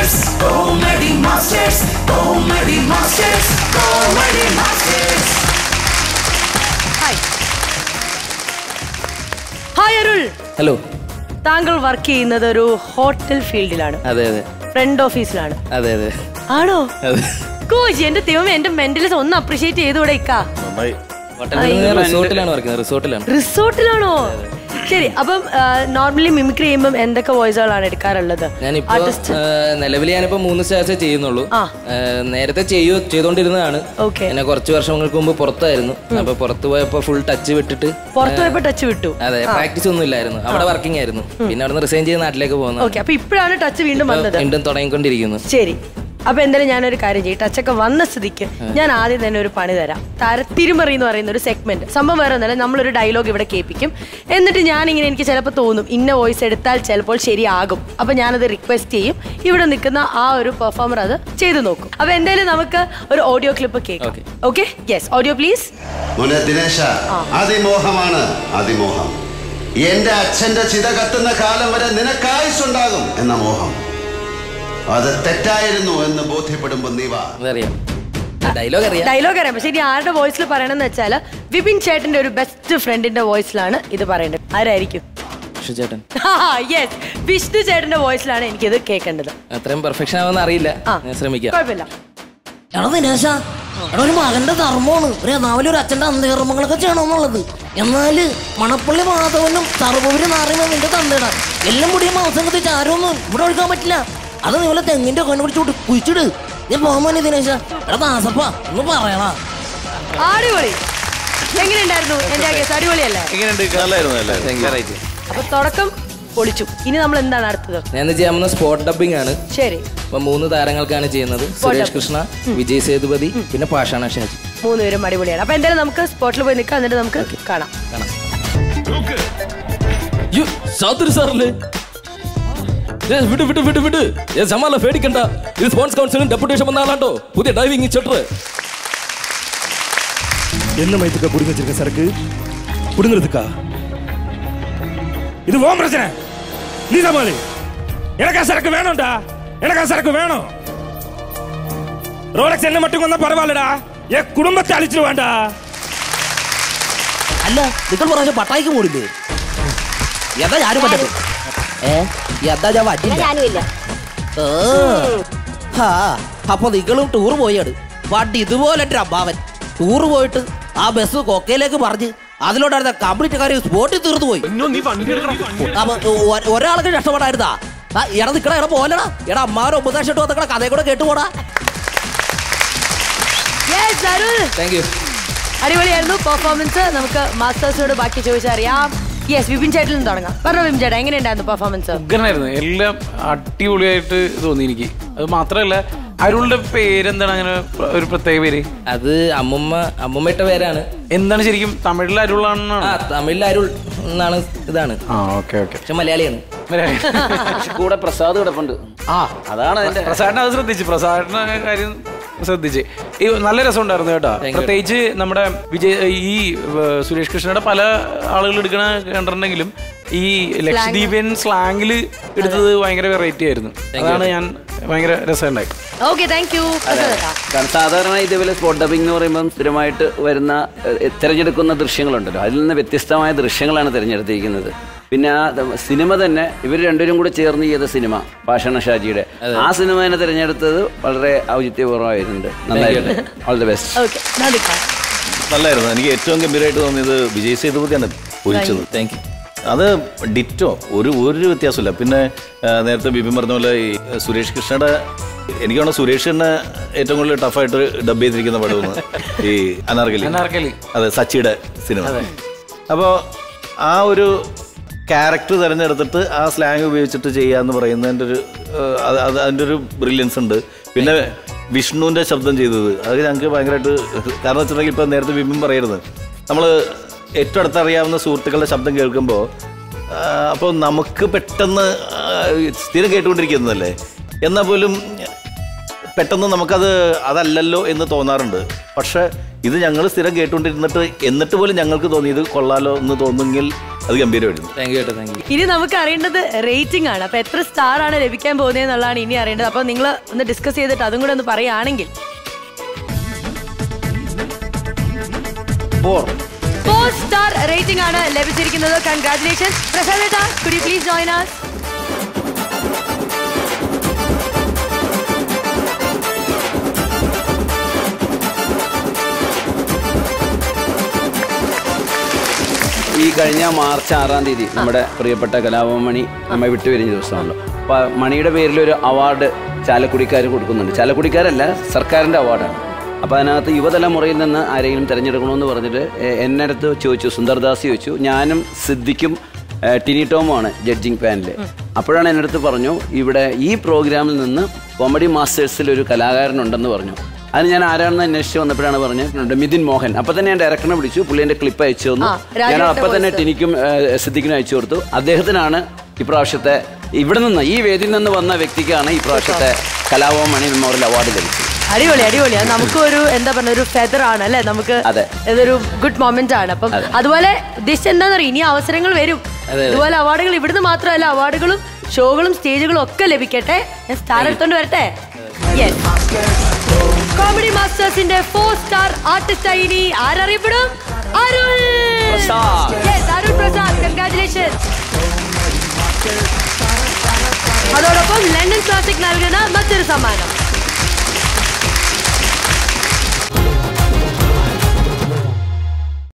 Masters, Comedy Masters, Comedy Masters, Comedy Masters. Hi hi Arul hello താങ്കൾ work ചെയ്യുന്നത് ഒരു hotel ഫീൽഡിലാണ് അതെ അതെ ഫ്രണ്ട് ഓഫീസിലാണ് അതെ അതെ ആണോ അതെ കോച്ച് എന്റെ ദൈവമേ എന്റെ മെന്റലിസ് ഒന്ന് അപ്രീഷിയേറ്റ് ചെയ്തുകൂടെ ഇക്കാ നന്നായി ഹോട്ടലിൽ റിസോർട്ടിലാണ് വർക്ക് ചെയ്യുന്നത് റിസോർട്ടിലാണ് റിസോർട്ടിലാണോ ശരി അപ്പം നോർമലി മിമിക്രി ചെയ്യുമ്പോൾ എന്തൊക്കെ വോയിസുകളാണ് എടുക്കാറുള്ളത് ഞാനിപ്പോ ആർട്ടിസ്റ്റ് നിലവിൽ ഞാനിപ്പോ മൂന്ന് സ്റ്റാർസേ ചെയ്യുന്നുള്ളൂ ആ. ആ, നേരത്തെ ചെയ്യൂ ചെയ്തോണ്ടിരുന്നതാണ് ഓക്കെ പിന്നെ കുറച്ച് വർഷങ്ങൾക്ക് മുമ്പ് പുറത്തായിരുന്നു അപ്പൊ പുറത്ത് പോയപ്പോ ഫുൾ ടച്ച് വിട്ടിട്ട് പുറത്തു പോയപ്പോ ടച്ച് വിട്ടു അതെ പ്രാക്ടീസ് ഒന്നും ഇല്ലായിരുന്നു അവിടെ വർക്കിംഗ് ആയിരുന്നു പിന്നെ അവിടെ നിന്ന് റിസൈൻ ചെയ്ത് നാട്ടിലേക്ക് പോകുന്നു ഓക്കെ അപ്പൊ ഇപ്പോഴാണ് ടച്ച് വീണ്ടും വന്നത് വീണ്ടും തുടങ്ങിക്കൊണ്ടിരിക്കുന്നു ശരി അപ്പൊ എന്തായാലും ഞാനൊരു കാര്യം ചെയ്യും ടച്ചൊക്കെ വന്ന സ്ഥിതിക്ക് ഞാൻ ആദ്യം തന്നെ ഒരു പണി തരാം താരത്തിരുമറി എന്ന് പറയുന്ന ഒരു സെഗ്മെന്റ് സംഭവം വേറെ ഒന്നല്ല നമ്മളൊരു ഡയലോഗ് ഇവിടെ കേൾപ്പിക്കും എന്നിട്ട് ഞാനിങ്ങനെ എനിക്ക് ചിലപ്പോൾ തോന്നും ഇന്ന വോയിസ് എടുത്താൽ ചിലപ്പോൾ ശരിയാകും അപ്പൊ ഞാനത് റിക്വസ്റ്റ് ചെയ്യും ഇവിടെ നിൽക്കുന്ന ആ ഒരു പെർഫോമർ അത് ചെയ്തു നോക്കും അപ്പൊ എന്തായാലും നമുക്ക് ഒരു ഓഡിയോ ക്ലിപ്പ് കേൾക്കാം ഓക്കെ യെസ് ഓഡിയോ പ്ലീസ് മോനെ ദിനേശ അതിമോഹമാണ് അതിമോഹം എന്റെ അച്ഛന്റെ ചിത കത്തുന്ന കാലം വരെ നിനക്കായുസുണ്ടാകും എന്ന മോഹം അത് തെറ്റായിരുന്നു എന്ന് ബോധ്യപ്പെടുമ്പോ നീ വാ അതറിയാം ഡയലോഗ് അറിയാം ഡയലോഗ് അറിയാം പക്ഷെ ഇനി ആരുടെ വോയിസിൽ പറയണമെന്ന് വെച്ചാൽ വിപിൻ ചേട്ടന്റെ ഒരു ബെസ്റ്റ് ഫ്രണ്ടിന്റെ വോയിസിലാണ് ഇത് പറയേണ്ടത് ആരായിരിക്കും പക്ഷെ ചേട്ടൻ യെസ് വിഷ്ണു ചേട്ടന്റെ വോയിസിലാണ് എനിക്കിത് കേൾക്കേണ്ടത് അത്രയും പെർഫെക്ഷൻ ആവുമെന്ന് അറിയില്ല ആ. ഞാൻ ശ്രമിക്കാം കുഴപ്പമില്ല എടാ ദിനേശ എടാ ഒരു മകന്റെ ധർമ്മമാണ് ഒരു നാവിലെ ഒരു അച്ഛന്റെ അന്ത്യകർമ്മങ്ങളൊക്കെ ചെയ്യണമെന്നുള്ളത് എന്നാല് മണപ്പള്ളി മാധവനും സർവപുരി നാറിയുന്ന നിന്റെ തന്തയുടെ എല്ലാം കൂടി മാസം കത്തി ചാരമൊന്നും ഇവിടെ ഒഴുക്കാൻ പറ്റില്ല അത് നിങ്ങളെ തെങ്ങിന്റെ കൊണ്ടു പിടിച്ചോട്ട് കുഴിച്ചിട് ഞാൻ പോകാൻ മോനെ ദിനേശ എടാ ദാസപ്പ ഒന്ന് പറയണ അടിപൊളി എങ്ങനെയുണ്ടായിരുന്നു എന്റെ കേസ് അടിപൊളിയല്ലേ എങ്ങനെയുണ്ട് നല്ലായിരുന്നു നല്ലായിരുന്നു അപ്പൊ തുടക്കം പൊളിച്ചു ഇനി നമ്മൾ എന്താണ് അടുത്തത് ഞാൻ ഇന്ന് ചെയ്യാൻ പോകുന്ന സ്പോട്ട് ഡബിംഗ് ആണ് ശരി അപ്പൊ മൂന്ന് താരങ്ങൾക്കാണ് ചെയ്യുന്നത് സുരേഷ് കൃഷ്ണ വിജയ് സേതുപതി പിന്നെ പാഷാണ ഷാജി മൂന്നുപേരും അടിപൊളിയാണ് അപ്പൊ എന്തായാലും നമുക്ക് സ്പോട്ടിൽ പോയി നിൽക്കാം എന്നിട്ട് നമുക്ക് കാണാം സാത്തിരി സാറല്ലേ വിട് വിട് വിട് വിട് ഏ സമാല പേടിക്കണ്ട ഇത് സ്പോൺസ് കൗൺസിലും ഡെപ്യൂട്ടേഷൻ വന്ന ആളാണ്ടോ പുതിയ ഡൈവിംഗ് ഇൻസ്ട്രക്ടർ என்ன மயத்துக்கா புடுங்க வச்சிருக்க சரக்கு புடுங்கிறதுக்கா இது ஓம் பிரச்சனை நீ சமாளி எனக்கா சரக்கு வேணும்டா எனக்கா சரக்கு வேணும் ரோலக்ஸ் என்ன மட்டும் வந்தா பரவாயில்லடா என் குடும்பத்தை அழிச்சிருவான்டா അല്ല നിങ്ങൾ പറഞ്ഞ പട്ടായിക്ക് മൂടില്ലേ എന്താ ഞാനും പറ്റത്ത് ഏ എന്താ ഞാൻ പറ്റില്ല ഞാനുമില്ല ഏ. ഹാ, അപ്പൊ നിങ്ങളും ടൂർ പോയാണ് പണ്ട് ഇതുപോലെ ഒരു അമ്മാവൻ ടൂർ പോയിട്ട് ആ ബസ് കൊക്കയിലേക്ക് പറഞ്ഞ് അതിലോട്ടായിരുന്ന കംപ്ലീറ്റ് കാര്യം സ്പോട്ടിൽ തീർന്നു പോയി അപ്പൊ ഒ- ഒരാൾക്ക് രക്ഷപ്പെടായിരുന്നാ ആ എടാ നിക്കടാ എടാ പോലടാ എടാ അമ്മാവൻ ഒമ്പതാം ഷെട്ട് വന്നിക്കട കഥയും കൂടെ കേട്ടുപോടാ Yes, അരുൾ. താങ്ക് യു അടിപൊളിയായിരുന്നു പെർഫോമൻസ് നമുക്ക് മാസ്റ്റേഴ്സിനോട് ബാക്കി ചോദിച്ചറിയാം യെസ് വിപിൻ ചേട്ടനിൽ നിന്ന് തുടങ്ങാം പറഞ്ഞോ വിപിൻ ചേട്ടാ എങ്ങനെയുണ്ടായിരുന്നു പെർഫോമൻസ് ഉഗ്രനായിരുന്നു എല്ലാം അടിപൊളിയായിട്ട് തോന്നി എനിക്ക് അത് മാത്രമല്ല അരുളുടെ പേരെന്താണ് അങ്ങനെ പ്ര- ഒരു പ്രത്യേക പേര് അത് അമ്മുമ്മ അമ്മുമ്മ ഇട്ട പേരാണ് എന്താണ് ശരിക്കും തമിഴിൽ അരുളാണെന്നാണ് ആ തമിഴിൽ അരുൾ എന്നാണ് ഇതാണ് ആ ഓക്കെ ഓക്കെ പക്ഷെ മലയാളിയാണ് കൂടെ പ്രസാദ് കിടപ്പുണ്ട് ആ അതാണ് അതിന്റെ പ്രസാദിനെ അത് ശ്രദ്ധിച്ചു പ്രസാദിന്റെ കാര്യം ശ്രദ്ധിച്ച് ഈ നല്ല രസമുണ്ടായിരുന്നു കേട്ടോ you. പ്രത്യേകിച്ച് നമ്മുടെ വിജയ് ഈ ഏർ, സുരേഷ് കൃഷ്ണയുടെ പല ആളുകൾ എടുക്കണ കണ്ടിട്ടുണ്ടെങ്കിലും ഈ ലക്ഷദ്വീപിയൻ സ്ലാങ്ങിൽ എടുത്തത് ഭയങ്കര വെറൈറ്റി ആയിരുന്നു അതാണ് ഞാൻ ഭയങ്കര രസമുണ്ടായി ഓക്കെ താങ്ക് യു കാരണം സാധാരണ ഇതേപോലെ സ്പോട്ട് ഡബിംഗ് എന്ന് പറയുമ്പോൾ സ്ഥിരമായിട്ട് വരുന്ന ഏഹ്, തിരഞ്ഞെടുക്കുന്ന ദൃശ്യങ്ങളുണ്ടല്ലോ അതിൽ നിന്ന് വ്യത്യസ്തമായ ദൃശ്യങ്ങളാണ് തിരഞ്ഞെടുത്തിരിക്കുന്നത് പിന്നെ ആ ത- സിനിമ തന്നെ ഇവർ രണ്ടുപേരും കൂടെ ചേർന്ന് ചെയ്ത സിനിമ പാഷണ ഷാജിയുടെ ആ സിനിമ തന്നെ തിരഞ്ഞെടുത്തത് വളരെ ഔചിത്യപൂർവ്വമായിട്ടുണ്ട് നന്നായിട്ട് ഓൾ ദി ബെസ്റ്റ് ഓക്കെ നദിക്കാം നല്ലായിരുന്നു എനിക്ക് ഏറ്റവും ഗംഭീരമായിട്ട് തോന്നിയത് വിജയ് സേതുപതിയാണ് ഒഴിച്ചത് താങ്ക് യു അത് ഡിറ്റോ ഒരു ഒരു വ്യത്യാസമില്ല പിന്നെ ആ, നേരത്തെ ബിബിൻ പറഞ്ഞ പോലെ ഈ സുരേഷ് കൃഷ്ണയുടെ എനിക്ക് തോന്നുന്നു സുരേഷിനെ ഏറ്റവും കൂടുതൽ ടഫായിട്ട് ഡബ് ചെയ്തിരിക്കുന്ന പടമെന്ന് ഈ അനാർക്കലി അനാർക്കലി. അതെ സച്ചിയുടെ സിനിമ അപ്പോൾ ആ ഒരു ക്യാരക്ടർ തിരഞ്ഞെടുത്തിട്ട് ആ സ്ലാങ് ഉപയോഗിച്ചിട്ട് ചെയ്യാന്ന് പറയുന്നതിൻ്റെ ഒരു ആ, അത് അത് അതിൻ്റെ ഒരു ബ്രില്യൻസ് ഉണ്ട് പിന്നെ വിഷ്ണുവിൻ്റെ ശബ്ദം ചെയ്തത് അത് ഞങ്ങൾക്ക് ഭയങ്കരമായിട്ട് കാരണം വെച്ചിട്ടുണ്ടെങ്കിൽ ഇപ്പം നേരത്തെ ബിബിൻ പറയരുത് നമ്മൾ ഏറ്റവും അടുത്തറിയാവുന്ന സുഹൃത്തുക്കളുടെ ശബ്ദം കേൾക്കുമ്പോൾ അപ്പോൾ നമുക്ക് പെട്ടെന്ന് ആ, സ്ഥിരം കേട്ടുകൊണ്ടിരിക്കുന്നതല്ലേ എന്നാൽ പോലും പെട്ടെന്ന് നമുക്കത് അതല്ലല്ലോ എന്ന് തോന്നാറുണ്ട് പക്ഷെ ഇത് ഞങ്ങൾ സ്ഥിരം കേട്ടുകൊണ്ടിരുന്നിട്ട് എന്നിട്ട് പോലും ഞങ്ങൾക്ക് തോന്നി ഇത് കൊള്ളാലോ എന്ന് തോന്നുമെങ്കിൽ അത് ഗംഭീരമായിരുന്നു താങ്ക് യു ഏട്ടാ താങ്ക് യു ഇനി നമുക്ക് അറിയേണ്ടത് റേറ്റിംഗ് ആണ് അപ്പൊ എത്ര സ്റ്റാർ ആണ് ലഭിക്കാൻ പോകുന്നത് എന്നുള്ളതാണ് ഇനി അറിയേണ്ടത് അപ്പൊ നിങ്ങൾ ഒന്ന് ഡിസ്കസ് ചെയ്തിട്ട് അതും കൂടെ ഒന്ന് പറയുകയാണെങ്കിൽ ഫോർ ഫോർ സ്റ്റാർ റേറ്റിംഗ് ആണ് ലഭിച്ചിരിക്കുന്നത് കൺഗ്രാറ്റുലേഷൻ പ്രസാദേട്ടാ could you please join us ഈ കഴിഞ്ഞ മാർച്ച് ആറാം തീയതി നമ്മുടെ പ്രിയപ്പെട്ട കലാഭവമണി നമ്മെ വിട്ടുപിരിഞ്ഞ ദിവസമാണല്ലോ അപ്പൊ മണിയുടെ പേരിൽ ഒരു അവാർഡ് ചാലക്കുടിക്കാർ കൊടുക്കുന്നുണ്ട് ചാലക്കുടിക്കാരല്ല സർക്കാരിന്റെ അവാർഡാണ് അപ്പൊ അതിനകത്ത് യുവതലമുറയിൽ നിന്ന് ആരെങ്കിലും തിരഞ്ഞെടുക്കണമെന്ന് പറഞ്ഞിട്ട് എ- എന്നെ അടുത്ത് ചോദിച്ചു സുന്ദർദാസ് ചോദിച്ചു ഞാനും സിദ്ദിഖും ഏ, ടിനി ടോമുമാണ് ജഡ്ജിങ് പാനല് അപ്പോഴാണ് എൻ്റെ അടുത്ത് പറഞ്ഞു ഇവിടെ ഈ പ്രോഗ്രാമിൽ നിന്ന് കോമഡി മാസ്റ്റേഴ്സിൽ ഒരു കലാകാരനുണ്ടെന്ന് പറഞ്ഞു അതിന് ഞാൻ ആരാണെന്ന് അന്വേഷിച്ച് വന്നപ്പോഴാണ് പറഞ്ഞത് മിഥുൻ മോഹൻ അപ്പൊ തന്നെ ഞാൻ ഡയറക്ടറിനെ വിളിച്ചു പുള്ളി എന്റെ ക്ലിപ്പ് അയച്ചു തന്നു ആ, ഞാൻ രാജേഷിന്റെ അപ്പൊ തന്നെ voice. ടിനിക്കും ഏഹ്, സിദ്ദിഖിനും അയച്ചു കൊടുത്തു അദ്ദേഹത്തിനാണ് ഇപ്രാവശ്യത്തെ ഇവിടെ നിന്ന് ഈ വേദിയിൽ നിന്ന് വന്ന വ്യക്തിക്കാണ് ഇപ്രാവശ്യത്തെ കലാഭവൻ മണി മെമ്മോറിയൽ അവാർഡ് ലഭിച്ചത് അടിപൊളി അടിപൊളി അത് നമുക്ക് ഒരു എന്താ പറയുക ഒരു ഫെദർ ആണ് അല്ലെ നമുക്ക് അതെ. ഇതൊരു ഗുഡ് മൊമെന്റ് ആണ് അപ്പം അതെ. അതുപോലെ ഉദ്ദേശിച്ച എന്താണെന്ന് അറിയാം ഇനി അവസരങ്ങൾ വരും അതെ. ഇതുപോലെ അവാർഡുകൾ ഇവിടുന്ന് മാത്രമല്ല അവാർഡുകളും ഷോകളും സ്റ്റേജുകളും ഒക്കെ ലഭിക്കട്ടെ ഞാൻ സ്റ്റാർ എടുത്തോണ്ട് വരട്ടെ കോമഡി മാസ്റ്റേഴ്സിന്റെ ഫോർ സ്റ്റാർ ആർട്ടിസ്റ്റ് ഇനി ആരറിയപ്പെടും അരുൺ പ്രസാദ്. Yes, അരുൺ പ്രസാദ് കൺഗ്രാറ്റുലേഷൻ അതോടൊപ്പം ലണ്ടൻ ക്ലാസിക് നൽകുന്ന മറ്റൊരു സമ്മാനം